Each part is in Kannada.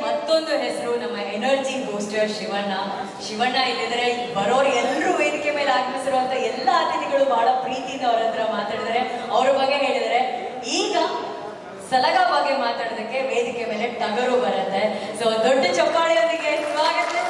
ಮತ್ತೊಂದು ಹೆಸರು ನಮ್ಮ ಎನರ್ಜಿ ಬೂಸ್ಟರ್ ಶಿವಣ್ಣ ಶಿವಣ್ಣ ಇಲ್ಲಿದ್ರೆ ಬರೋರು ಎಲ್ಲರೂ ವೇದಿಕೆ ಮೇಲೆ ಆಗಮಿಸಿರುವಂತ ಎಲ್ಲ ಅತಿಥಿಗಳು ಬಹಳ ಪ್ರೀತಿಯಿಂದ ಅವ್ರ ಹತ್ರ ಮಾತಾಡಿದರೆ ಅವ್ರ ಬಗ್ಗೆ ಹೇಳಿದರೆ ಈಗ ಸಲಗ ಬಗ್ಗೆ ಮಾತಾಡೋದಕ್ಕೆ ವೇದಿಕೆ ಮೇಲೆ ಟಗರು ಬರುತ್ತೆ ಸೊ ದೊಡ್ಡ ಚಪ್ಪಾಳೆಯೊಂದಿಗೆ ಸ್ವಾಗತಿಸಿ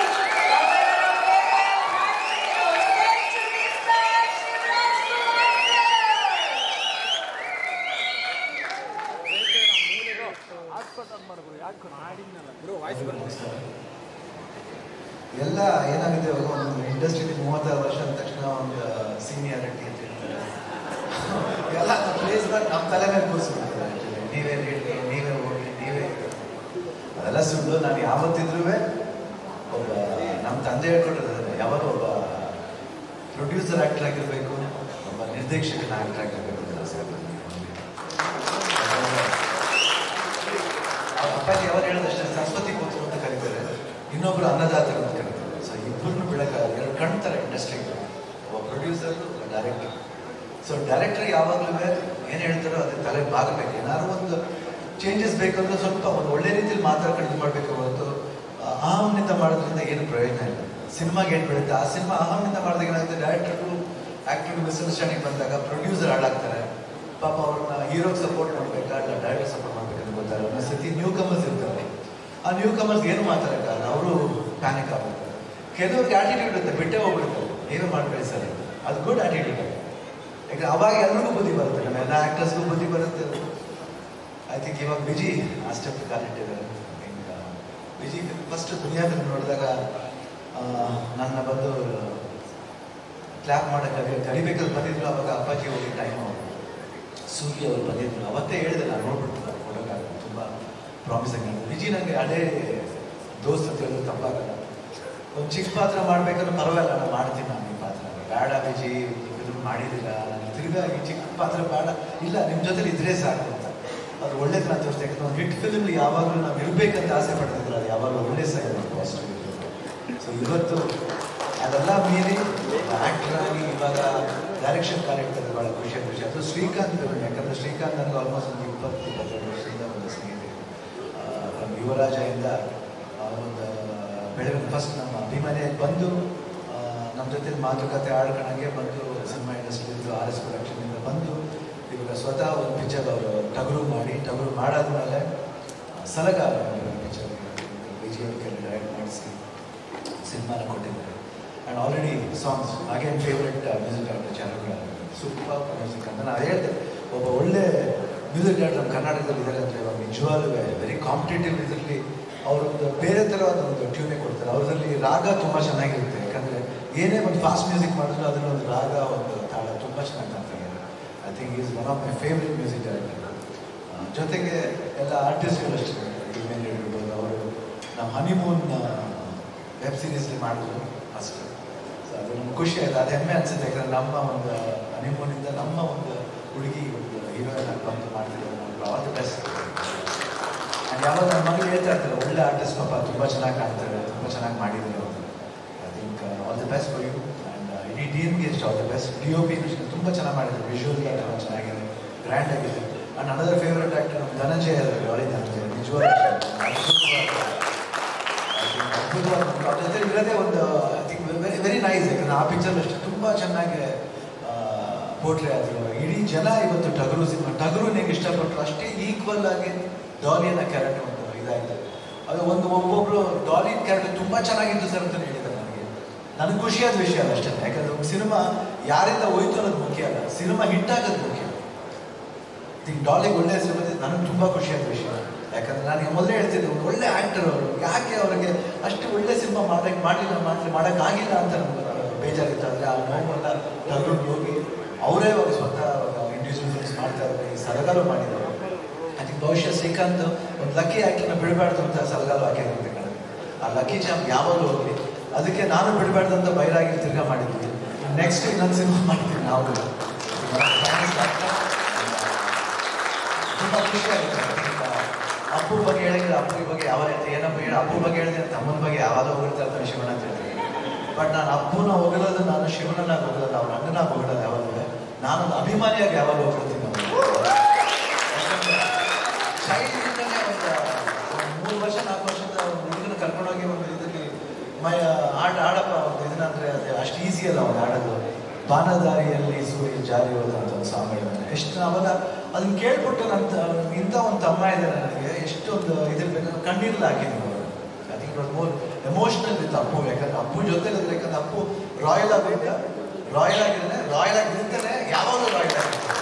ಎಲ್ಲ ಏನಾಗಿದೆ ಇವಾಗ ಒಂದು ಇಂಡಸ್ಟ್ರಿಲಿ ಮೂವತ್ತಾರು ವರ್ಷ ಅಂದ ತಕ್ಷಣ ಒಂದು ಸೀನಿಯಾರಿಟಿ ಅಂತ ಹೇಳ್ತಾರೆ ಎಲ್ಲ ಪ್ಲೇಸ್ ನಮ್ಮ ತಲೆ ಮೇಲೆ ಕೂರಿಸ್ಬಿಡ್ತಾರೆ actually. ನೀವೇ ಹೇಳಿ ನೀವೇ ಹೋಗಿ ನೀವೇ ಇದು. ಅದೆಲ್ಲ ಸುಳ್ಳು ನಾನು ಯಾವತ್ತಿದ್ರೂ ಒಬ್ಬ ನಮ್ಮ ತಂದೆ ಹೇಳ್ಕೊಟ್ಟಿದ್ದಾರೆ ಯಾವಾಗ ಒಬ್ಬ ಪ್ರೊಡ್ಯೂಸರ್ ಆಕ್ಟರ್ ಆಗಿರ್ಬೇಕು ಒಬ್ಬ ನಿರ್ದೇಶಕನ ಆಕ್ಟರ್ ಆಗಿರ್ಬೇಕು ಅಂತ ಆಸೆ ಆಗ್ತದೆ. ಅವ್ರ ಅಪ್ಪಾಜಿ ಯಾವಾಗ ಹೇಳೋದಷ್ಟೇ ಸರಸ್ವತಿ ಪುತ್ರ ಅಂತ ಕರೀತಾರೆ ಇನ್ನೊಬ್ರು ಅನ್ನದಾತರು ಅಂತ ಕರೀತಾರೆ ಸೊ ಇಬ್ಬರನ್ನು ಬಿಡಕ ಎರಡು ಕಣ್ತಾರೆ ಇಂಡಸ್ಟ್ರಿಗೆ ಒಬ್ಬ ಪ್ರೊಡ್ಯೂಸರ್ ಡೈರೆಕ್ಟರ್ ಸೊ ಡೈರೆಕ್ಟರ್ ಯಾವಾಗಲೂ ಏನು ಹೇಳ್ತಾರೋ ಅದೇ ತಲೆ ಬಾಗಬೇಕು ಏನಾದ್ರು ಒಂದು ಚೇಂಜಸ್ ಬೇಕಂದ್ರೆ ಸ್ವಲ್ಪ ಒಂದು ಒಳ್ಳೆ ರೀತಿಯಲ್ಲಿ ಮಾತಾಡ್ಕೊಂಡು ಇದು ಮಾಡಬೇಕು ಹೊರತು ಅಹಂನಿಂದ ಮಾಡೋದ್ರಿಂದ ಏನು ಪ್ರಯೋಜನ ಇಲ್ಲ ಸಿನಿಮಾಗೆ ಏನು ಬೀಳುತ್ತೆ ಆ ಸಿನಿಮಾ ಅಹಂನಿಂದ ಮಾಡಿದಾಗ ಏನಾಗುತ್ತೆ ಡೈರೆಕ್ಟರ್ಗಳು ಆ್ಯಕ್ಟರ್ಗಳು ಮಿಸ್ಅಂಡರ್ಸ್ಟ್ಯಾಂಡಿಂಗ್ ಬಂದಾಗ ಪ್ರೊಡ್ಯೂಸರ್ ಹಾಳಾಗ್ತಾರೆ ಪಾಪ ಅವ್ರನ್ನ ಹೀರೋಗೆ ಸಪೋರ್ಟ್ ಮಾಡಬೇಕಾ ಇಲ್ಲ ಡೈರೆಕ್ಟರ್ ಸಪೋರ್ಟ್ ಮಾಡ್ಬೇಕಂತ ಗೊತ್ತಾಗಲ್ಲ ಒಂದೊಂದು ಸತಿ ನ್ಯೂ ಕಮರ್ಸ್ ಇರ್ತಾರೆ ಆ ನ್ಯೂ ಕಮರ್ಸ್ ಏನು ಮಾತಾಡೋಕ್ಕಾಗಲ್ಲ ಅವರು ಪ್ಯಾನಿಕ್ ಆಗ್ಬಿಡ್ತಾರೆ ಕೆಲವ್ರಿಗೆ ಆಟಿಟ್ಯೂಡ್ ಇರುತ್ತೆ ಬಿಟ್ಟೇ ಹೋಗ್ಬಿಡ್ತಾರೆ ನೀವೇ ಮಾಡ್ಬೇಡಿ ಸರ್ ಅದು ಗುಡ್ ಆಟಿಟ್ಯೂಡ್ ಯಾಕಂದ್ರೆ ಅವಾಗ ಎಲ್ರಿಗೂ ಬುದ್ಧಿ ಬರುತ್ತೆ ನಮ್ಮ ಎಲ್ಲ ಆ್ಯಕ್ಟರ್ಸ್ಗೂ ಬುದ್ಧಿ ಬರುತ್ತೆ ಐ ಥಿಂಕ್ ಇವಾಗ ವಿಜಿ ಆ ಸ್ಟೆಪ್ ಕಾಲಿಟ್ಟಿದ್ದಾರೆ ವಿಜಿ ಫಸ್ಟ್ ದುನಿಯಾ ಫಿಲ್ಮ್ ನೋಡಿದಾಗ ಆ, ನನ್ನ ಬಂದು ಕ್ಲಾಪ್ ಮಾಡೋಕ್ಕಾಗಿ ಕಲಿಬೇಕಲ್ಲಿ ಬಂದಿದ್ರು ಅವಾಗ ಅಪ್ಪಾಜಿ ಹೋಗಿ ಟೈಮ್ ಸೂಗಿ ಅವರು ಬಂದಿದ್ರು ಅವತ್ತೇ ಹೇಳಿದೆ ನಾನು ನೋಡ್ಬಿಟ್ಟು ಕೊಡೋಕ್ಕಾಗಲ್ಲ ತುಂಬ ಪ್ರಾಮಿಸಿಂಗ್ ಆಗಿದೆ ವಿಜಿ ನನಗೆ ಅದೇ ದೋಸ್ತ್ ಅಂತ ಹೇಳಿದ್ರು ತಪ್ಪಾಗಲ್ಲ ಒಂದು ಚಿಕ್ಕ ಪಾತ್ರ ಮಾಡ್ಬೇಕಾದ್ರೆ ಪರವಾಗಿಲ್ಲ ನಾನು ಮಾಡ್ತೀನಿ ನಾನು ಈ ಪಾತ್ರ ಬೇಡ ವಿಜಿ ಇದು ಮಾಡಿದಿಲ್ಲ ನನಗೆ ತಿರ್ಗಾ ಈ ಚಿಕ್ಕ ಪಾತ್ರ ಬೇಡ ಇಲ್ಲ ನಿಮ್ಮ ಜೊತೆಲಿ ಇದ್ರೆ ಸಾಕು ಅಂತ ಅದು ಒಳ್ಳೇದು ನಾನು ತೋರಿಸ್ತಾ ಯಾಕಂದ್ರೆ ಒಂದು ಹಿಟ್ ಫಿಲ್ಮ್ ಯಾವಾಗಲೂ ನಾವು ಇರಬೇಕಂತ ಆಸೆ ಪಡ್ತಿದ್ರು ಅದು ಯಾವಾಗಲೂ ಒಳ್ಳೆ ಸೈಡ್ ಪಾಸಿಟಿವ್ ಸೊ ಇವತ್ತು ಅದೆಲ್ಲ ಮೀರಿ ಆಕ್ಟರ್ ಆಗಿ ಇವಾಗ ಡೈರೆಕ್ಷನ್ ಕಾಲಿಡ್ತಾರೆ ಭಾಳ ಖುಷಿ ಖುಷಿ ಅದು ಶ್ರೀಕಾಂತ್ film. ಯಾಕಂದ್ರೆ ಶ್ರೀಕಾಂತ್ ನನಗೆ ಆಲ್ಮೋಸ್ಟ್ ಒಂದು ಇಪ್ಪತ್ತು ಇಪ್ಪತ್ತೆರಡು ವರ್ಷದಿಂದ ಒಂದು ಸ್ನೇಹಿತೆ ಫ್ರಮ್ ಯುವರಾಜ ಇಂದ ಆ ಒಂದು ಬೆಳಗಿನ ಫಸ್ಟ್ ನಮ್ಮ ಅಭಿಮಾನಿಯಾಗಿ ಬಂದು ಆ, ನಮ್ಮ ಜೊತೆ ಮಾತುಕತೆ ಆಡ್ಕೊಂಡಂಗೆ ಬಂದು ಸಿನಿಮಾ ಇಂಡಸ್ಟ್ರಿಯಿಂದ ಆರ್ ಎಸ್ ಪ್ರೊಡಕ್ಷನಿಂದ ಬಂದು ಇವಾಗ ಸ್ವತಃ ಒಂದು ಪಿಕ್ಚರ್ ಅವರು ಟಗರು ಮಾಡಿ ಟಗರು ಮಾಡಾದ್ಮೇಲೆ ಆ, ಸಲಗ ಪಿಕ್ಚರ್ ವಿಜಯ್ ಕೈಲಿ ಡೈರೆಕ್ಟ್ ಮಾಡಿಸಿ ಸಿನಿಮಾನ ಕೊಟ್ಟಿದ್ದಾರೆ and already songs again favourite music director channel super music ಅಂತ ನಾನು ಹೇಳಿದೆ ಒಬ್ಬ ಒಳ್ಳೆ ಮ್ಯೂಸಿಕ್ ಡೈರೆಕ್ಟರ್ ನಮ್ಮ ಕರ್ನಾಟಕದಲ್ಲಿ ಇದ್ದಾರೆ ಅಂತ ಇವಾಗ ನಿಜವಾಗ್ಲೂ ವೆರಿ ಕಾಂಪಿಟೇಟಿವ್ ಇದರಲ್ಲಿ ಅವರೊಂದು ಬೇರೆ ಥರ ಒಂದು ಟ್ಯೂನೇ ಕೊಡ್ತಾರೆ ಅವರಲ್ಲಿ ರಾಗ ತುಂಬ ಚೆನ್ನಾಗಿರುತ್ತೆ ಯಾಕಂದರೆ ಏನೇ ಒಂದು ಫಾಸ್ಟ್ ಮ್ಯೂಸಿಕ್ ಮಾಡಿದ್ರು ಅದನ್ನ ಒಂದು ರಾಗ ಒಂದು ತಾಳ ತುಂಬ ಚೆನ್ನಾಗಿ ಕಾಣ್ತಾರೆ I think is one of my favourite music director ಜೊತೆಗೆ ಎಲ್ಲ ಆರ್ಟಿಸ್ಟ್ಗಳು ಅಷ್ಟೇ ಇಮೇಲ್ ಇರ್ಬೋದು ಅವರು ನಮ್ಮ ಹನಿಮೂನ್ ವೆಬ್ ಸೀರೀಸ್ಲಿ ಮಾಡಿದ್ರು ಅಷ್ಟೇ ಸೊ ಅದು ನಮ್ಗೆ ಖುಷಿ ಆಯ್ತು ಅದು ಹೆಮ್ಮೆ ಅನ್ಸುತ್ತೆ ಯಾಕಂದ್ರೆ ನಮ್ಮ ಒಂದು ಹನಿಮೂನಿಂದ ನಮ್ಮ ಒಂದು ಹುಡುಗಿ ಒಂದು ಹೀರೋಯಿನ್ ಆಗಿ ಬಂದು ಮಾಡ್ತಿದ್ದಾರೆ ನಮ್ಗೆ ಆಲ್ ದಿ ಬೆಸ್ಟ್ ಆ್ಯಂಡ್ ಯಾವಾಗ ನನ್ನ ಮಗಳು ಹೇಳ್ತಾ ಇರ್ತಾರೆ ಒಳ್ಳೆ ಆರ್ಟಿಸ್ಟ್ ಪಾಪ ತುಂಬ ಚೆನ್ನಾಗಿ ಕಾಣ್ತಾರೆ ತುಂಬ ಚೆನ್ನಾಗಿ ಮಾಡಿದ್ದಾರೆ ಅಂತ I think all the best for you and ಇಡೀ ಟೀಮ್ಗೆ ಇಷ್ಟು all the best D O P ತುಂಬ ಚೆನ್ನಾಗಿ ಮಾಡಿದ್ದಾರೆ ವಿಜುವಲ್ ತುಂಬ ಚೆನ್ನಾಗಿದೆ ಗ್ರ್ಯಾಂಡ್ ಆಗಿದೆ ಆ್ಯಂಡ್ ಅನದರ್ ಫೇವ್ರೆಟ್ ಆ್ಯಕ್ಟರ್ ನಮ್ಮ ಧನಂಜಯ ಇದ್ದಾರೆ ಒಳ್ಳೆ ಧನಂಜಯ ನಿಜವಾಗ್ಲೂ ಅದ್ಭುತವಾದ ಅವ್ರ ಜೊತೆ ಇರೋದೇ ಒಂದು I think very very nice ಯಾಕಂದ್ರೆ ಆ ಪಿಕ್ಚರ್ ಅಷ್ಟು ತುಂಬ ಚೆನ್ನಾಗಿ ಪೋಟ್ರೆ ಆದರು ಇಡೀ ಜನ ಇವತ್ತು ಟಗರು ಸಿನಿಮಾ ಟಗರು ನಿಂಗೆ ಇಷ್ಟಪಟ್ಟರು ಅಷ್ಟೇ ಈಕ್ವಲ್ ಆಗಿ ಡಾಲಿಯನ್ನ ಕ್ಯಾರೆಕ್ಟರ್ ಒಂದು ಇದಾಯಿತು ಅದು ಒಂದು ಒಬ್ಬೊಬ್ರು ಡಾಲಿನ್ ಕ್ಯಾರೆಕ್ಟರ್ ತುಂಬ ಚೆನ್ನಾಗಿತ್ತು ಸರ್ ಅಂತ ಹೇಳಿದ್ದಾರೆ ನನಗೆ ನನಗೆ ಖುಷಿಯಾದ ವಿಷಯ ಅದು ಅಷ್ಟೇ ಯಾಕಂದ್ರೆ ಒಂದು ಸಿನಿಮಾ ಯಾರಿಂದ ಹೋಯ್ತು ಅನ್ನೋದು ಮುಖ್ಯ ಅಲ್ಲ ಸಿನಿಮಾ ಹಿಟ್ ಆಗೋದು ಮುಖ್ಯ ಈಗ ಡಾಲಿಗೆ ಒಳ್ಳೆ ಹೆಸರು ಬಂದಿದ್ದು ನನಗೆ ತುಂಬ ಖುಷಿಯಾದ ವಿಷಯ ಯಾಕಂದ್ರೆ ನಾನು ಮೊದಲೇ ಹೇಳ್ತಿದ್ದೆ ಒಂದು ಒಳ್ಳೆ ಆ್ಯಕ್ಟರ್ ಅವರು ಯಾಕೆ ಅವರಿಗೆ ಅಷ್ಟು ಒಳ್ಳೆ ಸಿನಿಮಾ ಮಾಡಕ್ಕೆ ಮಾಡಲಿಲ್ಲ ಮಾಡಲಿ ಮಾಡೋಕ್ಕಾಗಿಲ್ಲ ಅಂತ ನನಗೆ ಬೇಜಾರಿತ್ತು ಅಂದರೆ ಆ ನೋವೆಲ್ಲ ತಗೊಂಡು ಹೋಗಿ ಅವರೇ ಇವಾಗ ಸ್ವತಃ ಇಂಡಿವಿಜುವಲ್ ಫಿಲ್ಮ್ಸ್ ಮಾಡ್ತಾ ಇದ್ದಾರೆ ಈ ಸಲಗಾಲು ಮಾಡಿದ್ದಾರೆ ಐ ಥಿಂಕ್ ಬಹುಶಃ ಶ್ರೀಕಾಂತ್ ಒಂದು ಲಕ್ಕಿ ಆ್ಯಕ್ಟರ್ನ ಬಿಡಬಾರ್ದು ಅಂತ ಸಲಗಾಲು ಹಾಕಿದಂತೆ ಕಣೆ ಆ ಲಕ್ಕಿ ಜಾಮ್ ಯಾವಾಗಲೂ ಹೋಗಲಿ ಅದಕ್ಕೆ ನಾನು ಬಿಡಬಾರ್ದು ಅಂತ ಬೈರಾಗಿ ತಿರ್ಗಾ ಮಾಡಿದ್ವಿ ನೆಕ್ಸ್ಟ್ ಇನ್ನೊಂದು ಸಿನಿಮಾ ಮಾಡ್ತೀವಿ ನಾವು ತುಂಬ ಖುಷಿ ಆಗುತ್ತೆ ಅಪ್ಪು ಬಗ್ಗೆ ಹೇಳಿದ್ರೆ ಅಪ್ಪು ಬಗ್ಗೆ ಯಾವ ರೀತಿ ಏನಪ್ಪ ಹೇಳಿ ಅಪ್ಪು ಬಗ್ಗೆ ಹೇಳಿದ್ರೆ ತಮ್ಮನ ಬಗ್ಗೆ ಯಾವಾಗ ಹೋಗಿರ್ತಾರೆ ಅಂತ ಶಿವಣ್ಣ ಅಂತ ಹೇಳ್ತೀನಿ ಬಟ್ ನಾನು ಅಪ್ಪನ ಹೋಗಲೋದು ನಾನು ಶಿವನನ್ನ ಹೋಗಲ್ಲ ಅವ್ರ ಅಣ್ಣನ ಹೋಗಲ್ಲ ಯಾವಾಗಲೂ ನಾನು ಅಭಿಮಾನಿಯಾಗಿ ಯಾವಾಗ ಹೋಗ್ತೀನಿ ಚೈಲ್ಡ್ನಿಂದಲೇ ಒಂದು ಒಂದು ಮೂರು ವರ್ಷ ನಾಲ್ಕು ವರ್ಷ ಅಂದರೆ ಅದು ಅಷ್ಟು ಈಸಿ ಅಲ್ಲ ಅವ್ನು ಹಾಡೋದು ಬಾನದಾರಿಯಲ್ಲಿ ಸೂರ್ಯ ಜಾರಿ ಹೋದ ಅಂತ ಒಂದು ಸಾಂಗ್ ಹೇಳಿದ್ದಾನೆ ಎಷ್ಟು ಅವಾಗ ಅದನ್ನ ಕೇಳ್ಬಿಟ್ಟು ನನ್ನ ಇಂಥ ಒಂದು ತಮ್ಮ ಇದೆ ನನಗೆ ಎಷ್ಟೊಂದು ಇದಿರ್ಬೇಕು ಕಣ್ಣೀರ್ಲ ಹಾಕಿದ್ರು ಅವರು ಐ ಥಿಂಕ್ ಮೋರ್ ಎಮೋಷನಲ್ ಇತ್ತು ಅಪ್ಪು ಯಾಕಂದ್ರೆ ಅಪ್ಪು ಜೊತೆ ಇರೋದು ಯಾಕಂದ್ರೆ ಅಪ್ಪು ರಾಯಲ್ ಆಗಬೇಕು ರಾಯಲ್ ಆಗಿದ್ದಾನೆ ರಾಯಲ್ ಆಗಿರ್ತಾನೆ ಯಾವಾಗಲೂ ರಾಯಲ್ ಆಗಿರ್ತಾನೆ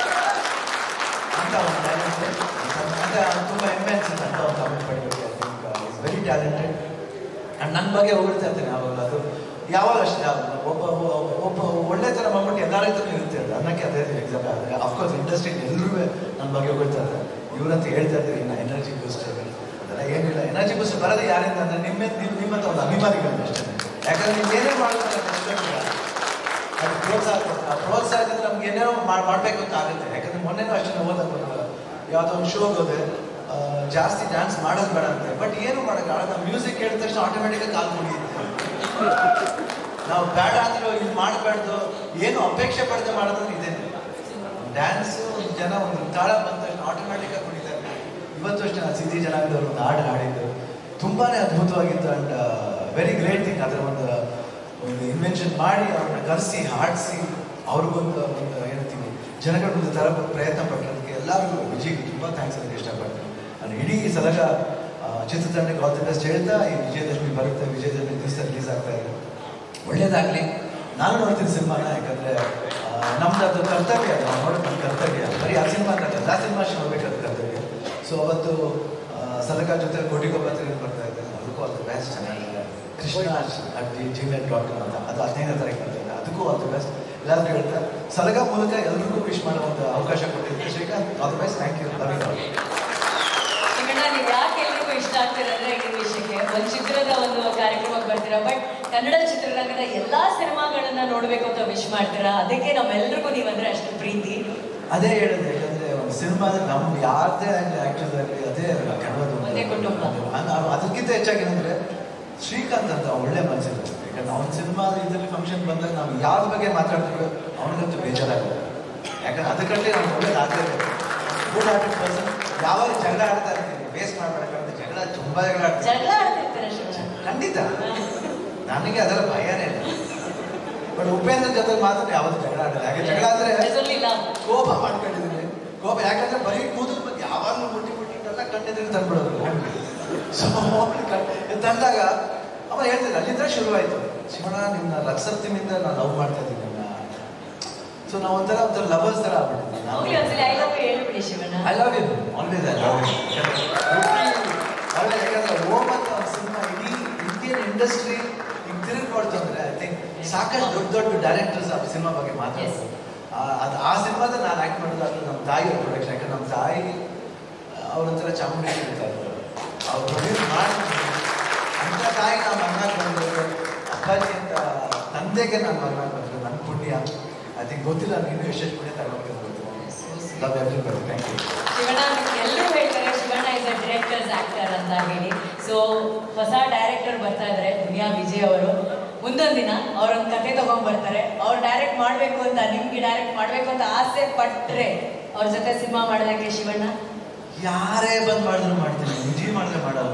ಅಂತ ಒಂದು ಟ್ಯಾಲೆಂಟ್ ಅಂದರೆ ತುಂಬ ಹೆಮ್ಮೆ ಅನ್ಸುತ್ತೆ ಅಂತ ಒಂದು ತಮ್ಮ ಪಡಿಬೇಕು I think is very talented and ನನ್ನ ಬಗ್ಗೆ ಹೊಗಳ್ತಾ ಇರ್ತೇನೆ ಯಾವಾಗ ಅದು ಯಾವಾಗ ಅಷ್ಟೇ ಒಬ್ಬ ಒಬ್ಬ ಒಳ್ಳೆ ಥರ ಮಾಡ್ಬಿಟ್ಟು ಎಲ್ಲರ ಹತ್ರನೂ ಇರುತ್ತೆ ಅದು ಅನ್ನಕ್ಕೆ ಅದೇ ಎಕ್ಸಾಮ್ ಅಫ್ಕೋರ್ಸ್ ಇಂಡಸ್ಟ್ರಿ ಎಲ್ಲರೂ ನನ್ನ ಬಗ್ಗೆ ಹೊಗಳ್ತಾ ಇದ್ದಾರೆ ಇವ್ರಂತ ಹೇಳ್ತಾ ಇದ್ದಾರೆ ಇನ್ನು ಎನರ್ಜಿ ಬೂಸ್ಟ್ ಅದೆಲ್ಲ ಏನಿಲ್ಲ ಎನರ್ಜಿ ಬೂಸ್ಟ್ ಬರೋದು ಯಾರಿಂದ ಅಂದರೆ ನಿಮ್ಮ ನಿಮ್ಮ ನಿಮ್ಮಂತ ಒಂದು ಅಭಿಮಾನಿಗಳು ಅಷ್ಟೇ ಯಾಕಂದ್ರೆ ನೀವು ಏನೇ ಮಾಡ್ತಾರೆ ಅದು ಪ್ರೋತ್ಸಾಹ ಕೊಡ್ತಾರೆ ಆ ಪ್ರೋತ್ಸಾಹದಿಂದ ನಮ್ಗೆ ಏನೇನೋ ಮಾಡಿ ಮಾಡಬೇಕು ಅಂತ ಆಗುತ್ತೆ ಯಾಕಂದ್ರೆ ಮೊನ್ನೆನೂ ಅಷ್ಟೇ ನಾವು ಓದಕ್ಕೆ ಯಾವುದೋ ಒಂದು ಶೋಗೆ ಹೋದೆ ಆ, ಜಾಸ್ತಿ ಡ್ಯಾನ್ಸ್ ಮಾಡೋದು ಬೇಡ ಅಂತೆ ಬಟ್ ಏನು ಮಾಡೋಕ್ಕಾಗಲ್ಲ ನಾವು ಮ್ಯೂಸಿಕ್ ಕೇಳಿದ ತಕ್ಷಣ ಆಟೋಮೆಟಿಕಾಗಿ ಕಾಲು ಮುಗಿಯುತ್ತೆ ನಾವು ಬೇಡ ಅಂದ್ರೂ ಇದು ಮಾಡಬಾರ್ದು ಏನು ಅಪೇಕ್ಷೆ ಪಡೆದು ಮಾಡೋದು ಇದೇನೆ ಡ್ಯಾನ್ಸ್ ಒಂದು ಜನ ಒಂದು ತಾಳ ಬಂದ ತಕ್ಷಣ ಆಟೋಮೆಟಿಕಾಗಿ ಕುಣಿತಾರೆ ಇವತ್ತು ಅಷ್ಟೇ ನಾನು ಸಿದ್ಧಿ ಜನಾಂಗದವ್ರು ಒಂದು ಹಾಡು ಹಾಡಿದ್ದು ತುಂಬಾನೇ ಅದ್ಭುತವಾಗಿತ್ತು ಅಂಡ್ ವೆರಿ ಗ್ರೇಟ್ ಥಿಂಗ್ ಅದರ ಒಂದು ಒಂದು ಇನ್ವೆನ್ಷನ್ ಮಾಡಿ ಅವ್ರನ್ನ ಕರೆಸಿ ಹಾಡಿಸಿ ಅವ್ರಿಗೊಂದು ಒಂದು ಹೇಳ್ತೀವಿ ಜನಗಳ ಒಂದು ಥರ ಪ್ರಯತ್ನ ಪಟ್ಟದಕ್ಕೆ ಎಲ್ಲರಿಗೂ ವಿಜಯ್ಗೆ ತುಂಬ ಥ್ಯಾಂಕ್ಸ್ ಅಂತ ಇಷ್ಟಪಡ್ತೀನಿ ನಾನು ಇಡೀ ಸಲಗ ಆ, ಚಿತ್ರತಂಡಕ್ಕೆ ಆಲ್ ದಿ ಬೆಸ್ಟ್ ಹೇಳ್ತಾ ಈ ವಿಜಯದಶಮಿ ಬರುತ್ತೆ ವಿಜಯದಶಮಿ ದಿವಸ ರಿಲೀಸ್ ಆಗ್ತಾ ಇದೆ ಒಳ್ಳೇದಾಗಲಿ ನಾನು ನೋಡ್ತೀನಿ ಸಿನಿಮಾನ ಯಾಕಂದರೆ ನಮ್ದು ಅದು ಕರ್ತವ್ಯ ಅದು ನಾವು ನೋಡೋದು ನಮ್ಮ ಕರ್ತವ್ಯ ಬರೀ ಆ ಸಿನಿಮಾ ಅಂತ ಎಲ್ಲ ಸಿನಿಮಾ ನೋಡ್ಬೇಕು ಅದು ಕರ್ತವ್ಯ ಸೊ ಅವತ್ತು ಆ, ಸಲಗ ಜೊತೆ ಕೋಟಿಗೊಬ್ಬ ತಿರುಗಿ ಬರ್ತಾ ಇದ್ದೆ ಅದಕ್ಕೂ ಅದು ಬೆಸ್ಟ್ ಚೆನ್ನಾಗಿದೆ Krishna at Gmail dot com ಅಂತ ಅದು ಹದಿನೈದನೇ ತಾರೀಕು ಬರ್ತಾ ಇದೆ ಅದಕ್ಕೂ ಅದು ಬೆಸ್ಟ್ ಎಲ್ಲಾದ್ರೂ ಹೇಳ್ತಾ ಸಲಗ ಮೂಲಕ ಎಲ್ರಿಗೂ ವಿಶ್ ಮಾಡೋ ಒಂದು ಅವಕಾಶ ಕೊಟ್ಟಿದ್ದೆ Srikanth all the best thank you love you ನಿಮ್ಮನ್ನ ನೀವು ಯಾಕೆ ಎಲ್ರಿಗೂ ಇಷ್ಟ ಆಗ್ತೀರಂದ್ರೆ ಈ ವಿಷಯಕ್ಕೆ ಒಂದು ಚಿತ್ರದ ಒಂದು ಕಾರ್ಯಕ್ರಮಕ್ಕೆ ಬರ್ತೀರಾ ಬಟ್ ಕನ್ನಡ ಚಿತ್ರರಂಗದ ಎಲ್ಲಾ ಸಿನಿಮಾಗಳನ್ನ ನೋಡ್ಬೇಕು ಅಂತ ವಿಶ್ ಮಾಡ್ತೀರಾ ಅದಕ್ಕೆ ನಮ್ಮೆಲ್ರಿಗೂ ನೀವಂದ್ರೆ ಅಷ್ಟು ಪ್ರೀತಿ ಅದೇ ಹೇಳಿದೆ ಯಾಕಂದ್ರೆ ಒಂದು ಸಿನಿಮಾದ ನಮ್ ಯಾರದೇ ಆಗಲಿ ಆಕ್ಟರ್ ಆಗಲಿ ಅದೇ ಕನ್ನಡದ ಒಂದು- ಒಂದೇ ಕುಟುಂಬ. ಅದು- ಅದು- ಅದಕ್ಕಿಂತ ಹೆಚ್ಚಾಗಿ ಏನಂದ್ರೆ ಶ್ರೀಕಾಂತ್ ಅಂತ ಒಳ್ಳೆ ಮನಸ್ಸಿದೆ ಯಾಕಂದ್ರೆ ಅವ್ನ ಸಿನಿಮಾ ಇದರಲ್ಲಿ ಫಂಕ್ಷನ್ ಬಂದಾಗ ನಾವು ಯಾವ್ದ್ರ ಬಗ್ಗೆ ಮಾತಾಡ್ತೀವಿ ಅವನಿಗಂತೂ ಬೇಜಾರಾಗಲ್ಲ ಯಾಕಂದ್ರೆ ಅದಕ್ಕಂటే ನಾವು ಒಳ್ಳೇದಾಗ್ತದೆ ಗುಡ್ ಹಾರ್ಟೆಡ್ ಪರ್ಸನ್ ಯಾವಾಗ ಜಗಳ ಆಡ್ತಾ ಇರ್ತೀವಿ ಬೇಸ್ ಮಾಡ್ಬೇಕಂತ ಜಗಳ ತುಂಬಾ ಜಗಳ ಆಡ್ತೀವಿ ಜಗಳ ಆಡ್ತಿರ್ತೀರ ಶಿವಣ್ಣ ಖಂಡಿತ ನನಗೆ ಅದರ ಭಯನೇ ಇಲ್ಲ ಬಟ್ ಉಪೇಂದ್ರ ಜೊತೆ ಮಾತ್ರ ಯಾವತ್ತು ಜಗಳ ಆಡಲ್ಲ ಯಾಕೆ ಜಗಳ ಅಂದ್ರೆ ರೆಸೊಲಿಲ್ಲ ಕೋಪ ಮಾಡ್ಕೊಂಡಿದ್ದೀನಿ ಕೋಪ ಯಾಕಂದ್ರೆ ಬರೀ ಕೂದಲು ಬಗ್ಗೆ ಯಾವಾಗಲೂ ಮುಟ್ಟಿ ಮುಟ್ಟಿಟ್ಟೆಲ್ಲ ಕಣ್ಣಿದ್ರೆ ತಂದ್ಬಿಡೋದು ಸೊ ತಂದಾಗ ಅವ ಹೇಳ್ತಿದ್ದ ಅಲ್ಲಿಂದ ಶುರುವಾಯ್ತು ಶಿವಣ್ಣ ನಿಮ್ಮನ್ನ ಲಕ್ಷಪ್ತಿಮಿಂದ ನಾನು ಲವ್ ಮಾಡ್ತಾ ಇದ್ದೀನಿ ನಿಮ್ಮನ್ನ ಸೊ ನಾವು ಒಂಥರ ಒಂಥರ ಲವರ್ಸ್ ಥರ ಆಗ್ಬಿಟ್ಟಿದ್ವಿ ಹೋಗ್ಲಿ ಒಂದ್ಸಲಿ ಐ ಲವ್ ಹೇಳ್ಬಿಡಿ Shivanna I love you always I love ಅವಳೆ ಯಾಕಂದ್ರೆ ಓಮ್ ಅಂತ ಒಂದು ಸಿನಿಮಾ ಇಡೀ ಇಂಡಿಯನ್ ಇಂಡಸ್ಟ್ರಿ ಈಗ ತಿರುಗಿ ನೋಡ್ತು ಅಂದ್ರೆ ಐ ಥಿಂಕ್ ಸಾಕಷ್ಟು ದೊಡ್ಡ ದೊಡ್ಡ ಡೈರೆಕ್ಟರ್ಸ್ ಆ ಸಿನಿಮಾ ಬಗ್ಗೆ ಮಾತಾಡ್ತಾರೆ ಅದು ಆ ಸಿನಿಮಾದ ನಾನು ಆ್ಯಕ್ಟ್ ಮಾಡೋದಾದ್ರೆ ನಮ್ಮ ತಾಯಿ ಪ್ರೊಡಕ್ಷನ್ ಯಾಕಂದ್ರೆ ನಮ್ಮ ತಾಯಿ ಅವ್ರೊಂಥರ ಚಾಮುಂಡೇಶ್ವರಿ ಇರ್ತಾರೆ ಅವ್ರು ಪ್ರೊಡ್ಯೂಸ್ ಮಾಡಿ ಅಂತ ತಾಯಿ ನಾವು ಮಗನಾಗಿ ಬಂದಿರೋದು ಅಪ್ಪಾಜಿ ಅಂತ ತಂದೆಗೆ ನಾನು ಮಗನಾಗಿ ಬಂದಿರೋದು ನನ್ನ ಪುಣ್ಯ ಐ ಥಿಂಕ್ ಗೊತ್ತಿಲ್ಲ ನೀನು ಎಷ್ಟೆಷ್ಟು ಪುಣ್ಯ ತಗೊಂಡು ಗೊತ್ತಿಲ್ಲ love everybody thank you Shivanna ಎಲ್ಲರೂ ಹೇಳ್ತಾರೆ Shivanna is a directors actor ಅಂತ ಹೇಳಿ ಸೊ ಹೊಸ ಡೈರೆಕ್ಟರ್ ಬರ್ತಾ ಇದ್ದಾರೆ ದುನಿಯಾ ವಿಜಯ್ ಅವರು ಮುಂದೊಂದು ದಿನ ಅವ್ರೊಂದು ಕತೆ ತಗೊಂಡ್ ಬರ್ತಾರೆ ಅವ್ರು ಡೈರೆಕ್ಟ್ ಮಾಡ್ಬೇಕು ಅಂತ ನಿಮ್ಗೆ ಡೈರೆಕ್ಟ್ ಮಾಡ್ಬೇಕು ಅಂತ ಆಸೆ ಪಟ್ರೆ ಅವ್ರ ಜೊತೆ ಸಿನಿಮಾ ಮಾಡೋದಕ್ಕೆ ಶಿವಣ್ಣ ಯಾರೇ ಬಂದ್ ಮಾಡಿದ್ರು ಮಾಡ್ತೀನಿ ವಿಜಯ್ ಮಾಡಿದ್ರೆ ಮಾಡಲ್ಲ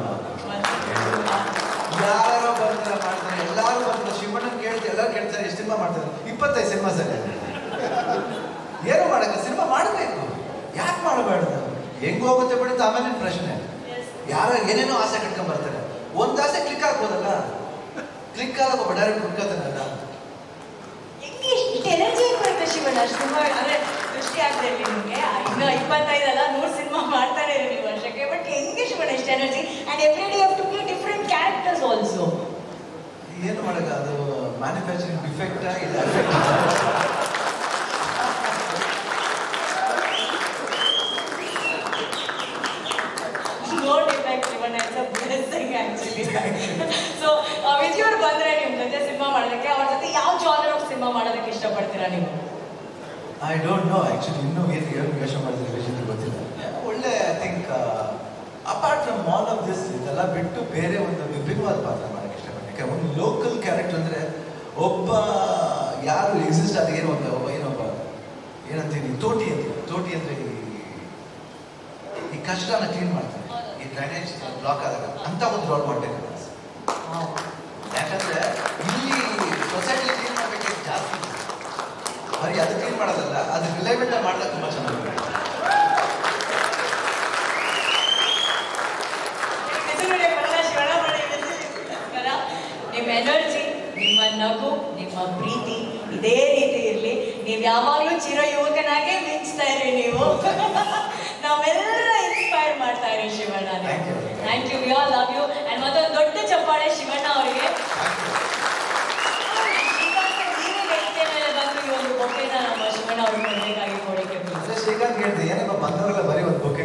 ಯಾರೋ ಬರ್ತಾರೆ ಮಾಡ್ತಾರೆ ಎಲ್ಲಾರು ಬರ್ತಾರೆ ಶಿವಣ್ಣನ್ ಕೇಳ್ತಾರೆ ಎಲ್ಲರೂ ಕೇಳ್ತಾರೆ ಎಷ್ಟು ಸಿನಿಮಾ ಮಾಡ್ತಾರೆ ಇಪ್ಪತ್ತೈದು ಸಿನಿಮಾ ಸರಿ ಏನು ಮಾಡಕ್ಕೆ ಸಿನಿಮಾ ಮಾಡಬೇಕು ಯಾಕೆ ಮಾಡಬಾರ್ದು ಹೆಂಗ್ ಹೋಗುತ್ತೆ ಬಿಡುತ್ತೆ ಆಮೇಲೆ ಪ್ರಶ್ನೆ ಯಾರು ಏನೇನೋ ಆಸೆ ಕಟ್ಕೊಂಡ್ ಬರ್ತಾರೆ ಒಂದ್ ಆಸೆ ಕ್ಲಿಕ್ ಆಗ್ಬೋದಲ್ಲ ಕ್ಲಿಕ್ ಆದಾಗ ಒಬ್ಬ ಡೈರೆಕ್ಟ್ ಹುಡ್ಕೋತಾನಲ್ಲ ಹೆಂಗೆ ಇಷ್ಟು ಎನರ್ಜಿ ಬರುತ್ತೆ ಶಿವಣ್ಣ ಸಿನಿಮಾ ಅಂದ್ರೆ ದೃಷ್ಟಿ ಆಗ್ತಾ ಇರಲಿ ನಿಮಗೆ ಇನ್ನು ಇಪ್ಪತ್ತೈದಲ್ಲ ನೂರು ಸಿನಿಮಾ ಮಾಡ್ತಾನೆ ಇರಲಿ ವರ್ಷಕ್ಕೆ ಬಟ್ ಹೆಂಗೆ ಶಿವಣ್ಣ ಇಷ್ಟು energy and every day to play different characters also ಏನು ಮಾಡಕ ಅದು ಮ್ಯಾನುಫ್ಯಾಕ್ಚರಿಂಗ್ ಡಿಫೆಕ್ಟ್ ಇಲ್ಲ effect no defect Shivanna it's a blessing actually so Vijay ಅವ್ರು ಬಂದ್ರೆ ನಿಮ್ ಜೊತೆ ಸಿನಿಮಾ ಮಾಡೋದಕ್ಕೆ ಅವ್ರ ಜೊತೆ ಯಾವ ಜಾನರ್ ಆಫ್ ಸಿನಿಮಾ ಮಾಡೋದಕ್ಕೆ ಇಷ್ಟಪಡ್ತೀರಾ ನೀವು ಐ ಡೋಂಟ್ ನೋ ಆ್ಯಕ್ಚುಲಿ ಇನ್ನೂ ಏನು ಏನು ಯೋಚನೆ ಮಾಡಿದ್ರೆ ವಿಷಯ ಗೊತ್ತಿಲ್ಲ ಒಳ್ಳೆ I think apart from all of this ಇದೆಲ್ಲ ಬಿಟ್ಟು ಬೇರೆ ಒಂದು ವಿಭಿನ್ನವಾದ ಪಾತ್ರ ಮಾಡೋಕ್ಕೆ ಇಷ್ಟಪಡ್ತೀನಿ ಯಾಕಂದ್ರೆ ಒಂದು ಲೋಕಲ್ ಕ್ಯಾರೆಕ್ಟರ್ ಅಂದರೆ ಒಬ್ಬ ಯಾರು ಎಕ್ಸಿಸ್ಟ್ ಆದ ಏನೋ ಒಂದು ಒಬ್ಬ ಏನೊಬ್ಬ ಏನಂತೀನಿ ತೋಟಿ ಅಂತ ತೋಟಿ ಅಂದರೆ ಈ ಈ ಕಷ್ಟನ ಕ್ಲೀನ್ ಮಾಡ್ತಾನೆ ಈ ಡ್ರೈನೇಜ್ ಬ್ಲಾಕ್ ಆದಾಗ ಅಂತ ಒಂದು ರೋಲ್ ಮಾಡಬೇಕು ಯಾಕಂದ್ರೆ ಇಲ್ಲಿ ಸೊಸೈಟಿ ಕ್ಲೀನ್ ಮಾಡಬೇಕು ಜಾಸ್ತಿ ಇದೆ. ಬರೀ ಅದು ಕ್ಲೀನ್ ಮಾಡೋದಲ್ಲ ಅದು ರಿಲೈವೆಂಟ್ ಮಾಡ್ಲಿಕ್ಕೆ ತುಂಬ ಚೆನ್ನಾಗಿದೆ ಹೆಸರುಗಳೇ ಬರಲ್ಲ, ಶಿವಣ್ಣ ಬರಲ್ಲ, ಹೆಸರುಗೋಸ್ಕರ ನಿಮ್ಮ ಎನರ್ಜಿ ನಿಮ್ಮ ನಗು ನಿಮ್ಮ ಪ್ರೀತಿ ಇದೇ ರೀತಿ ಇರಲಿ ನೀವು ಯಾವಾಗಲೂ ಚಿರ ಯುವಕನಾಗೇ ಮಿಂಚ್ತಾ ಇರಿ ನೀವು ನಾವೆಲ್ಲ ಇನ್ಸ್ಪೈರ್ ಮಾಡ್ತಾ ಇರಿ Shivanna Thank you. Thank you we all love you and ಮತ್ತೊಂದು ದೊಡ್ಡ ಚಪ್ಪಾಳೆ ಶಿವಣ್ಣ ಅವರಿಗೆ ಶ್ರೀಕಾಂತ್ ನೀವೇ ವೇದಿಕೆ ಮೇಲೆ ಬಂದು ಈ ಒಂದು ಬೊಕ್ಕೆನ ನಮ್ಮ ಶಿವಣ್ಣ ಅವ್ರಿಗೆ ಕೊಡಬೇಕಾಗಿ ಕೊಡಕ್ಕೆ ಅದೇ ಶ್ರೀಕಾಂತ್ ಹೇಳ್ದೆ ಏನಪ್ಪ ಬಂದವರೆಲ್ಲ ಬರೀ ಒಂದು ಬುಕ್